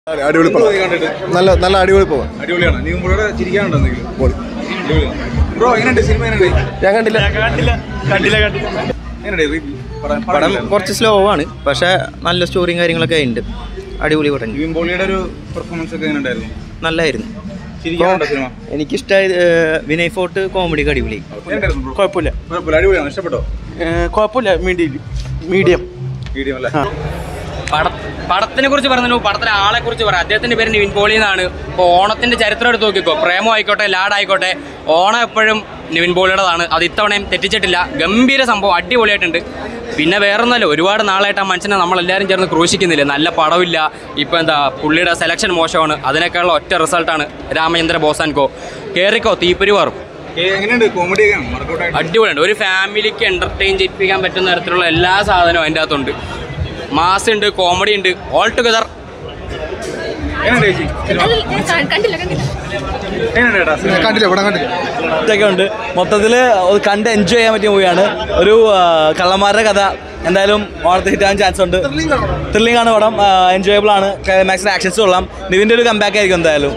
അടിപൊളി പടം കണ്ടിട്ട് നല്ല നല്ല അടിപൊളി പോവാൻ അടിപൊളിയാണ് നീ മുമ്പോടെ ചിരിക്കാനുണ്ടോ എന്തെങ്കിലും ബ്രോ എങ്ങനെയുണ്ട് സിനിമ എങ്ങനെയുണ്ട് ഞാൻ കണ്ടില്ല കണ്ടില്ല കണ്ടില്ല കണ്ടില്ല എങ്ങനെയുണ്ട് review? പടം- പടം പടം എങ്ങനെയുണ്ട്? കുറച്ച് സ്ലോ ആണ് പക്ഷെ നല്ല സ്റ്റോറിയും കാര്യങ്ങളൊക്കെ ഉണ്ട് അടിപൊളി പടം നിവിൻ പോളിയുടെ ഒരു പെർഫോമൻസ് ഒക്കെ എങ്ങനെയുണ്ടായിരുന്നു നല്ലായിരുന്നു ചിരിക്കാനുണ്ടോ സിനിമ എനിക്കിഷ്ടമായത് വിനയ് ഫോർട്ട് കോമഡി അടിപൊളി എങ്ങനെയുണ്ടായിരുന്നു ബ്രോ കുഴപ്പമില്ല കുഴപ്പമില്ല അടിപൊളിയാണ് ഇഷ്ടപ്പെട്ടോ കുഴപ്പമില്ല മീഡിയം മീഡിയം മീഡിയം അല്ലേ പട പടത്തിനെ കുറിച്ച് പറഞ്ഞു പടത്തിലെ ആളെ കുറിച്ച് പറയാം അദ്ദേഹത്തിന്റെ പേര് നിവിൻ പോളി എന്നാണ് ഇപ്പോൾ ഓണത്തിന്റെ ചരിത്രം എടുത്ത് നോക്കിക്കോ പ്രേമം ആയിക്കോട്ടെ ലാഡ് ആയിക്കോട്ടെ ഓണം എപ്പോഴും നിവിൻ പോളിയുടേതാണ് അത് ഇത്തവണയും തെറ്റിച്ചിട്ടില്ല ഗംഭീര സംഭവം അടിപൊളിയായിട്ടുണ്ട് പിന്നെ വേറൊന്നല്ല ഒരുപാട് നാളായിട്ട് ആ മനുഷ്യനെ നമ്മളെല്ലാവരും ചേർന്ന് ക്രൂശിക്കുന്നില്ല നല്ല പടമില്ല ഇപ്പം എന്താ പുള്ളിയുടെ സെലക്ഷൻ മോശമാണ് അതിനേക്കാളുള്ള ഒറ്റ റിസൾട്ടാണ് രാമചന്ദ്ര ബോസാൻകോ കേറിക്കോ തീപ്പൊരി മാറും ഏ, എങ്ങനെയുണ്ട് കോമഡി ഒക്കെ വർക്കൗട്ട് ആയിട്ട് അടിപൊളിയുണ്ട് ഒരു ഫാമിലിക്ക് എന്റർടൈൻ ചെയ്യിപ്പിക്കാൻ പറ്റുന്ന തരത്തിലുള്ള എല്ലാ സാധനവും അതിൻ്റെ അകത്തുണ്ട് മാസ് ഉണ്ട് കോമഡി ഉണ്ട് ഓൾ ടുഗദർ എങ്ങനെയുണ്ട് ചേച്ചി സിനിമ? കണ്ടില്ല കണ്ടില്ല എങ്ങനെയുണ്ട് ചേട്ടാ സിനിമ? കണ്ടില്ല പടം കണ്ടില്ല ഇതൊക്കെ ഉണ്ട് മൊത്തത്തിൽ കണ്ട് എൻജോയ് ചെയ്യാൻ പറ്റിയ മൂവിയാണ് ഒരു ആ, കള്ളന്മാരുടെ കഥ എന്തായാലും ഓണത്തിന് ഹിറ്റാൻ ചാൻസ് ഉണ്ട് ത്രില്ലിംഗ് ആണ് പടം എൻജോയബിൾ ആണ് മാക്സിമം ആക്ഷൻസ് കൊള്ളാം നിവിൻ്റെ ഒരു കമ്പാക്ക് ആയിരിക്കും എന്തായാലും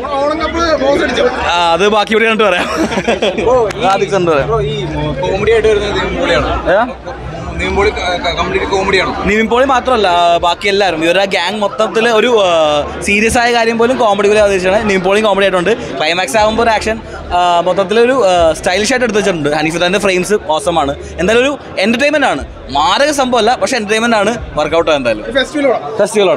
ആ, അത് ബാക്കി ഇവിടെ കണ്ടിട്ട് പറയാം ആദ്യം കണ്ടിട്ട് പറയാം ബ്രോ ഈ കോമഡി ആയിട്ട് വരുന്നത് നിവിൻ പോളിയാണോ ഏതാ? നിവിൻ പോളി കംപ്ലീറ്റ് കോമഡിയാണോ നിവിൻ പോളി മാത്രമല്ല ആ, ബാക്കി എല്ലാവരും ഇവരുടെ ഗ്യാങ് മൊത്തത്തിൽ ഒരു സീരിയസ് ആയ കാര്യം പോലും കോമഡി പോലെ അവതരിച്ചാണ് നിവിൻ പോളിയും കോമഡി ആയിട്ടുണ്ട് ക്ലൈമാക്സ് ആകുമ്പോൾ ഒരു ആക്ഷൻ മൊത്തത്തിലൊരു സ്റ്റൈലിഷ് ആയിട്ട് എടുത്ത് വെച്ചിട്ടുണ്ട് ഹനീഫിന്റെ ഫ്രെയിംസ് ഓസമാണ് എന്തായാലും ഒരു എന്റർടൈൻമെന്റ് ആണ് മാരക സംഭവമല്ല പക്ഷെ എന്റർടൈൻമെന്റ് ആണ് വർക്കൗട്ട് എന്തായാലും ഫെസ്റ്റിവലാണ്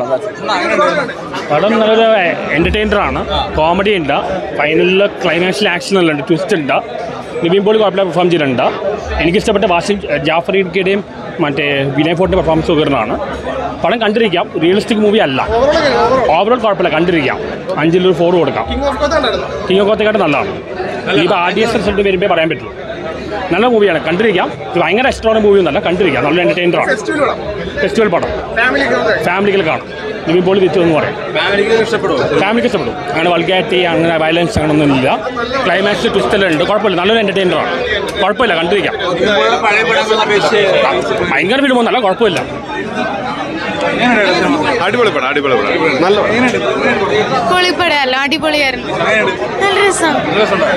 പടം നല്ലൊരു എന്റർടൈനർ ആണ് കോമഡി ഉണ്ട് ഫൈനലിൽ ക്ലൈമാക്സിൽ ആക്ഷൻ എല്ലാം ഉണ്ട് ട്വിസ്റ്റ് ഉണ്ട് നിവിൻ പോളി കുഴപ്പമില്ല പെർഫോം ചെയ്തിട്ടുണ്ട് എനിക്കിഷ്ടപ്പെട്ട വാഷിം ജാഫറിയുടെയും മറ്റേ വിനയ് ഫോർട്ടിൻ്റെ പെർഫോമൻസ് ഉയർന്നതാണ് പടം കണ്ടിരിക്കാം റിയലിസ്റ്റിക് മൂവി അല്ല ഓവറോൾ കുഴപ്പമില്ല കണ്ടിരിക്കാം അഞ്ചിലൊരു ഫോർ കൊടുക്കാം കിങ് ഓഫ് കോത്തേക്കാട്ട് നല്ലതാണ് ഇനിയിപ്പോൾ ആർ ഡി എസ് റിസൾട്ട് വരുമ്പോൾ പറയാൻ പറ്റുള്ളൂ നല്ല മൂവിയാണ് കണ്ടിരിക്കാം ഇത് ഭയങ്കര ഇഷ്ടമുള്ള മൂവി ഒന്നല്ല കണ്ടിരിക്കാം നല്ല എന്റർടൈനർ ആണ് ഫെസ്റ്റിവൽ പടം ഫാമിലികൾ കാണും നിവിൻ പോളി തിരിച്ചു എന്ന് പറയും ഫാമിലിക്ക് ഇഷ്ടപ്പെടുമോ ഫാമിലിക്ക് ഇഷ്ടപ്പെടും അങ്ങനെ വൾഗാരിറ്റി അങ്ങനെ വയലൻസ് അങ്ങനെയൊന്നും ഇല്ല ക്ലൈമാക്സ് ട്വിസ്റ്റ് എല്ലാം ഉണ്ട് കുഴപ്പമില്ല നല്ലൊരു എന്റർടൈനർ ആണ് കുഴപ്പമില്ല കണ്ടിരിക്കാം നിവിൻ പോളിയുടെ പഴയ പടങ്ങളെ അപേക്ഷിച്ച് ഭയങ്കര ഫിലിമൊന്നല്ല കുഴപ്പമില്ല എങ്ങനെയുണ്ട് സിനിമ? അടിപൊളി പടം അടിപൊളി പടം നല്ല എങ്ങനെയുണ്ട്? എങ്ങനെയുണ്ട്? പൊളിപ്പടയല്ലോ അടിപൊളിയായിരുന്നു എങ്ങനെയുണ്ട്? നല്ല രസം നല്ല രസമുണ്ടോ?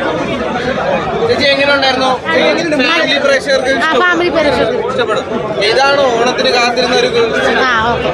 ആ ഫാമിലി പരിഷത്ത് ഇതാണ് ഓണത്തിന് കാത്തിരുന്ന ഒരു ആ ഓക്കെ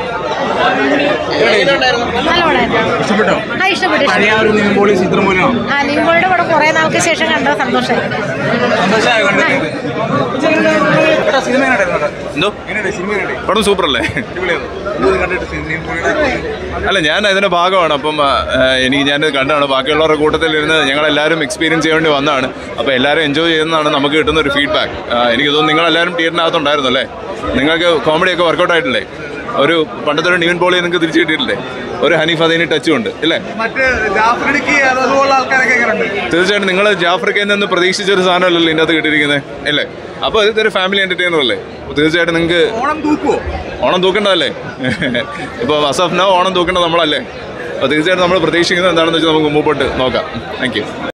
നല്ല പടമായിരുന്നു ഇഷ്ടപ്പെട്ടോ ആ ഇഷ്ടപ്പെട്ടു പഴയ ഇഷ്ടപ്പെട്ടു ഒരു നിവിൻ പോളി ചിത്രം പോലെയാണോ ആ നിങ്ങളുടെ പടം കുറേ നാൾക്ക് ശേഷം കണ്ടത് സന്തോഷമായി സന്തോഷമായി കണ്ടിട്ട് ചേട്ടാ സിനിമ എങ്ങനെയുണ്ടായിരുന്നു ചേട്ടാ? എന്തോ എങ്ങനെയുണ്ട് സിനിമ എങ്ങനെയുണ്ട് പടം സൂപ്പർ അല്ലേ അടിപൊളിയായിരുന്നു ഇത് കണ്ടിട്ട് സി- നിവിൻ പോളിയുടെ അല്ല ഞാൻ അതിന്റെ ഭാഗമാണ് അപ്പം ആ, എനിക്ക് ഞാൻ കണ്ടാണ് ബാക്കിയുള്ളവരുടെ കൂട്ടത്തിലിരുന്ന് ഞങ്ങളെല്ലാവരും എക്സ്പീരിയൻസ് ചെയ്യേണ്ടി വന്നതാണ് അപ്പോൾ എല്ലാവരും എൻജോയ് ചെയ്യുന്നതാണ് നമുക്ക് കിട്ടുന്ന ഒരു ഫീഡ്ബാക്ക് എനിക്ക് തോന്നുന്നു നിങ്ങളെല്ലാവരും തിയേറ്ററിനകത്തുണ്ടായിരുന്നു അല്ലേ നിങ്ങൾക്ക് കോമഡിയൊക്കെ വർക്കൗട്ട് ആയിട്ടില്ലേ ഒരു പണ്ടത്തെ ഒരു നിവിൻ പോളി നിങ്ങൾക്ക് തിരിച്ചു കിട്ടിയിട്ടില്ലേ ഒരു ഹനീഫ് അതിന് ടച്ചും ഉണ്ട് ഇല്ലേ മറ്റ് ജാഫ്രിഡിക്ക് അതുപോലുള്ള ആൾക്കാരൊക്കെ എങ്ങനെയുണ്ട് തീർച്ചയായിട്ടും നിങ്ങൾ ജാഫ്രിക്കയിൽ നിന്ന് പ്രതീക്ഷിച്ച ഒരു സാധനമല്ലല്ലോ ഇതിൻ്റെ അകത്ത് കിട്ടിയിരിക്കുന്നത് അല്ലേ അപ്പോൾ ഇതൊരു ഫാമിലി എൻ്റർടൈനർ അല്ലേ അപ്പോൾ തീർച്ചയായിട്ടും നിങ്ങൾക്ക് ഓണം തൂക്കുവോ ഓണം തൂക്കേണ്ടതല്ലേ ഇപ്പോൾ അസഫ് നോ ഓണം തൂക്കേണ്ടത് നമ്മളല്ലേ അപ്പോൾ തീർച്ചയായിട്ടും നമ്മൾ പ്രതീക്ഷിക്കുന്നത് എന്താണെന്ന് വെച്ചാൽ നമുക്ക് മുമ്പോട്ട് നോക്കാം താങ്ക് യു